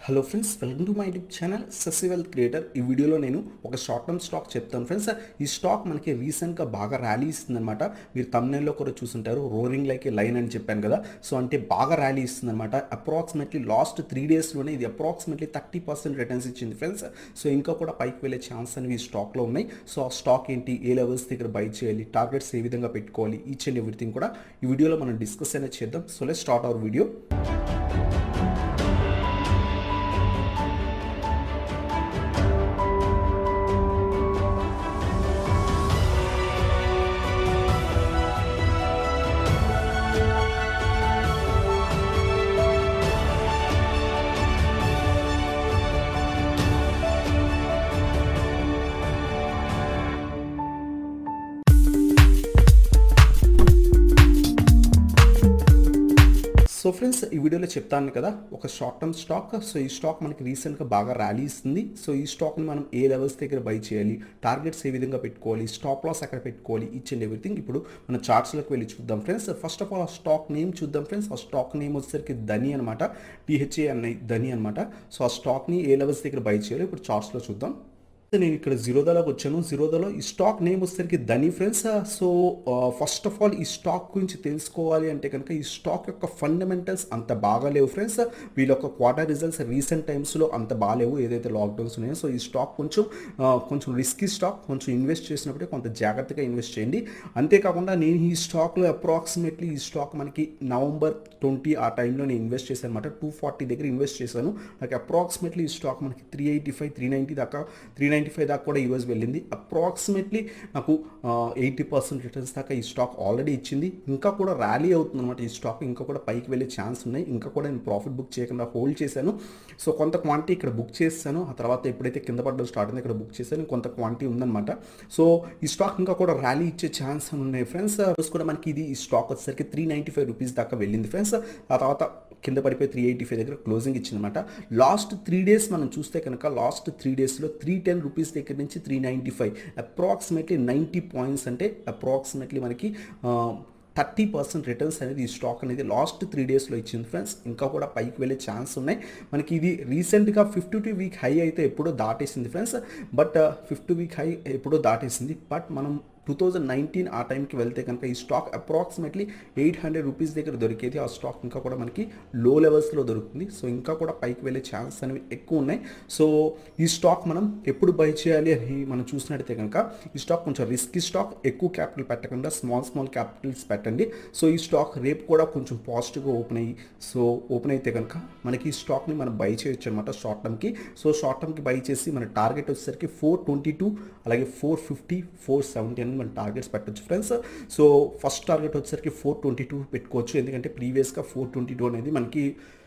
hello friends welcome to my YouTube channel ససివెల్ creator ఈ వీడియోలో నేను ఒక షార్ట్ టర్మ్ స్టాక్ చెప్తాను ఫ్రెండ్స్ ఈ స్టాక్ మనకి రీసెంట్గా బాగా ర్యాలీ ఇస్తుందన్నమాట మీరు తమ్నెల్లో కూడా చూసుంటారు రోరింగ్ లైక్ ఏ లైన్ అని చెప్పాను కదా సో అంటే బాగా ర్యాలీ ఇస్తుందన్నమాట అప్రాక్సిమేట్లీ లాస్ట్ త్రీ డేస్లోనే ఇది అప్రాక్సిమేట్లీ థర్టీ పర్సెంట్ రిటర్న్స్ ఇచ్చింది ఫ్రెండ్స్ సో ఇంకా కూడా పైకి వెళ్ళే ఛాన్స్ అనేవి ఈ స్టాక్లో ఉన్నాయి సో ఆ స్టాక్ ఏంటి ఏ లెవెల్స్ దగ్గర బై చేయాలి టార్గెట్స్ ఏ విధంగా పెట్టుకోవాలి ఈచ్ అండ్ ఎవ్రీథింగ్ కూడా ఈ వీడియోలో మనం డిస్కస్ అనేది చేద్దాం so let start our video so friends ఈ వీడియోలో చెప్తాను కదా ఒక షార్ట్ టర్మ్ స్టాక్ సో ఈ స్టాక్ మనకి రీసెంట్గా బాగా ర్యాలీ ఇస్తుంది సో ఈ స్టాక్ని మనం ఏ లెవెల్స్ దగ్గర బై చేయాలి టార్గెట్స్ ఏ విధంగా పెట్టుకోవాలి స్టాప్ లాస్ ఎక్కడ పెట్టుకోవాలి ఈచ్ అండ్ ఎవ్రీథింగ్ ఇప్పుడు మన చార్ట్స్లోకి వెళ్ళి చూద్దాం ఫ్రెండ్స్ ఫస్ట్ ఆఫ్ ఆల్ ఆ స్టాక్ నేమ్ చూద్దాం ఫ్రెండ్స్ ఆ స్టాక్ నేమ్ వచ్చేసరికి ధని అనమాట టీహెచ్ఏ అన్న ధని అనమాట సో ఆ స్టాక్ని ఏ లెవెల్స్ దగ్గర బై చేయాలి ఇప్పుడు చార్ట్స్లో చూద్దాం నేను ఇక్కడ జీరోదాలోకి వచ్చాను జీరోదాలో ఈ స్టాక్ నేమ్ వచ్చేసరికి Dhani friends so first of all ఈ స్టాక్ గురించి తెలుసుకోవాలి అంటే కనుక ఈ స్టాక్ యొక్క ఫండమెంటల్స్ అంత బాగాలేవు ఫ్రెండ్స్ వీళ్ళ యొక్క క్వార్టర్ రిజల్ట్స్ రీసెంట్ టైమ్స్లో అంత బాగాలేవు ఏదైతే లాక్డౌన్స్ ఉన్నాయో సో ఈ స్టాక్ కొంచెం ఆ, కొంచెం రిస్కీ స్టాక్ కొంచెం ఇన్వెస్ట్ చేసినప్పుడే కొంత జాగ్రత్తగా ఇన్వెస్ట్ చేయండి అంతేకాకుండా నేను ఈ స్టాక్లో అప్రాక్సిమేట్లీ ఈ స్టాక్ మనకి నవంబర్ ట్వంటీ ఆ టైంలో నేను ఇన్వెస్ట్ చేశాను అనమాట టూ ఫార్టీ దగ్గర ఇన్వెస్ట్ చేశాను నాకు అప్రాక్సిమేట్లీ ఈ స్టాక్ మనకి three eighty five three ninety దాకా త్రీ నైంటీ ఫైవ్ దాకా కూడా ఈరోజు వెళ్ళింది అప్రాక్సిమేట్లీ నాకు ఎయిటీ పర్సెంట్ రిటర్న్స్ దాకా ఈ స్టాక్ ఆల్రెడీ ఇచ్చింది ఇంకా కూడా ర్యాలీ అవుతుంది అనమాట ఈ స్టాక్ ఇంకా కూడా పైకి వెళ్ళే ఛాన్స్ ఉన్నాయి ఇంకా కూడా నేను ప్రాఫిట్ బుక్ చేయకుండా హోల్డ్ చేశాను సో కొంత క్వాంటిటీ ఇక్కడ బుక్ చేశాను ఆ తర్వాత ఎప్పుడైతే కింద పడడం స్టార్ట్ అయింది ఇక్కడ బుక్ చేశాను కొంత క్వాంటిటీ ఉందన్నమాట సో ఈ స్టాక్ ఇంకా కూడా ర్యాలీ ఇచ్చే ఛాన్స్ ఉన్నాయి ఫ్రెండ్స్ రోజు కూడా మనకి ఇది ఈ స్టాక్ వచ్చేసరికి త్రీ నైంటీ ఫైవ్ రూపీస్ దాకా వెళ్ళింది ఫ్రెండ్స్ ఆ తర్వాత కింద పడిపోయి త్రీ ఎయిటీ ఫైవ్ దగ్గర క్లోజింగ్ ఇచ్చిందన్నమాట లాస్ట్ త్రీ డేస్ మనం చూస్తే కనుక లాస్ట్ త్రీ డేస్లో త్రీ టెన్ రూపీస్ దగ్గర నుంచి three ninety five approximately ninety points అంటే అప్రాక్సిమేట్లీ మనకి థర్టీ పర్సెంట్ రిటర్న్స్ అనేది ఈ స్టాక్ అనేది లాస్ట్ త్రీ డేస్లో ఇచ్చింది ఫ్రెండ్స్ ఇంకా కూడా పైకి వెళ్ళే ఛాన్స్ ఉన్నాయి మనకి ఇది రీసెంట్గా ఫిఫ్టీ టూ వీక్ హై అయితే ఎప్పుడో దాటేసింది friends but fifty week high ఎప్పుడో దాటేసింది బట్ మనం టూ థౌజండ్ నైన్టీన్ ఆ టైంకి వెళ్తే కనుక ఈ stock approximately eight hundred rupees దగ్గర దొరికేది ఆ స్టాక్ ఇంకా కూడా మనకి లో లెవెల్స్లో దొరుకుతుంది సో ఇంకా కూడా పైకి వెళ్ళే ఛాన్సెస్ అనేవి ఎక్కువ ఉన్నాయి సో ఈ స్టాక్ మనం ఎప్పుడు బై చేయాలి అని మనం చూసినట్టయితే కనుక ఈ స్టాక్ కొంచెం రిస్కీ స్టాక్ ఎక్కువ క్యాపిటల్ పెట్టకుండా స్మాల్ స్మాల్ క్యాపిటల్స్ పెట్టండి సో ఈ స్టాక్ రేపు కూడా కొంచెం పాజిటివ్గా ఓపెన్ అయ్యి సో ఓపెన్ అయితే కనుక మనకి ఈ స్టాక్ని మనం బై చేయొచ్చు అనమాట షార్ట్ టర్మ్కి సో షార్ట్ టర్మ్కి బై చేసి మన టార్గెట్ వచ్చేసరికి ఫోర్ ట్వంటీ టూ అలాగే ఫోర్ ఫిఫ్టీ ఫోర్ సెవెంటీ అని మన టార్గెట్స్ పెట్టొచ్చు ఫ్రెండ్స్ సో ఫస్ట్ టార్గెట్ వచ్చేసరికి ఫోర్ ట్వంటీ టూ పెట్టుకోవచ్చు ఎందుకంటే ప్రీవియస్గా ఫోర్ ట్వంటీ టూ అనేది మనకి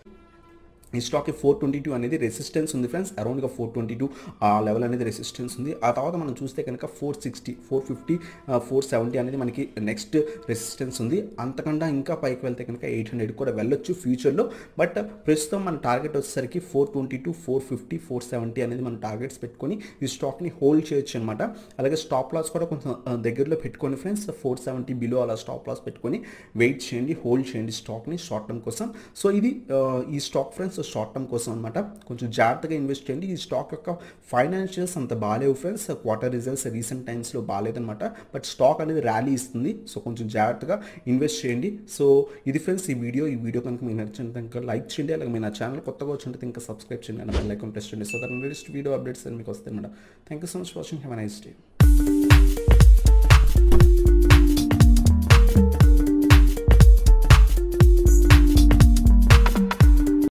ఈ స్టాక్కి ఫోర్ ట్వంటీ టూ అనేది రెసిస్టెన్స్ ఉంది ఫ్రెండ్స్ అరౌండ్గా ఫోర్ ట్వంటీ టూ ఆ లెవెల్ అనేది రెసిస్టెన్స్ ఉంది ఆ తర్వాత మనం చూస్తే కనుక four sixty four fifty four seventy అనేది మనకి నెక్స్ట్ రెసిస్టెన్స్ ఉంది అంతకన్నా ఇంకా పైకి వెళ్తే కనుక ఎయిట్ హండ్రెడ్ కూడా వెళ్ళొచ్చు ఫ్యూచర్లో బట్ ప్రస్తుతం మన టార్గెట్ వచ్చేసరికి four twenty two four fifty four seventy అనేది మన టార్గెట్స్ పెట్టుకొని ఈ స్టాక్ని హోల్డ్ చేయొచ్చు అనమాట అలాగే స్టాప్ లాస్ కూడా కొంచెం ఆ, దగ్గరలో పెట్టుకొని ఫ్రెండ్స్ ఫోర్ సెవెంటీ బిలో అలా స్టాప్ లాస్ పెట్టుకొని వెయిట్ చేయండి హోల్డ్ చేయండి స్టాక్ని షార్ట్ టర్మ్ కోసం సో ఇది ఆ, ఈ స్టాక్ ఫ్రెండ్స్ షార్ట్ టర్మ్ కోసం అనమాట కొంచెం జాగ్రత్తగా ఇన్వెస్ట్ చేయండి ఈ స్టాక్ యొక్క ఫైనాన్షియల్స్ అంత బాగాలేవు ఫ్రెండ్స్ క్వార్టర్ రిజల్ట్స్ రీసెంట్ టైమ్స్లో బాగాలేదన్నమాట బట్ స్టాక్ అనేది ర్యాలీ ఇస్తుంది సో కొంచెం జాగ్రత్తగా ఇన్వెస్ట్ చేయండి సో ఇది ఫ్రెండ్స్ ఈ వీడియో ఈ వీడియో కనుక మీకు నచ్చింది కనుక లైక్ చేయండి అలాగే మీ నా ఛానల్ కొత్తగా వచ్చింటే ఇంకా సబ్స్క్రైబ్ చేయండి అండ్ బెల్ ఐకాన్ ప్రెస్ చేయండి so that latest video updates అని మీకు వస్తాయి madam thank you so much watching have nice day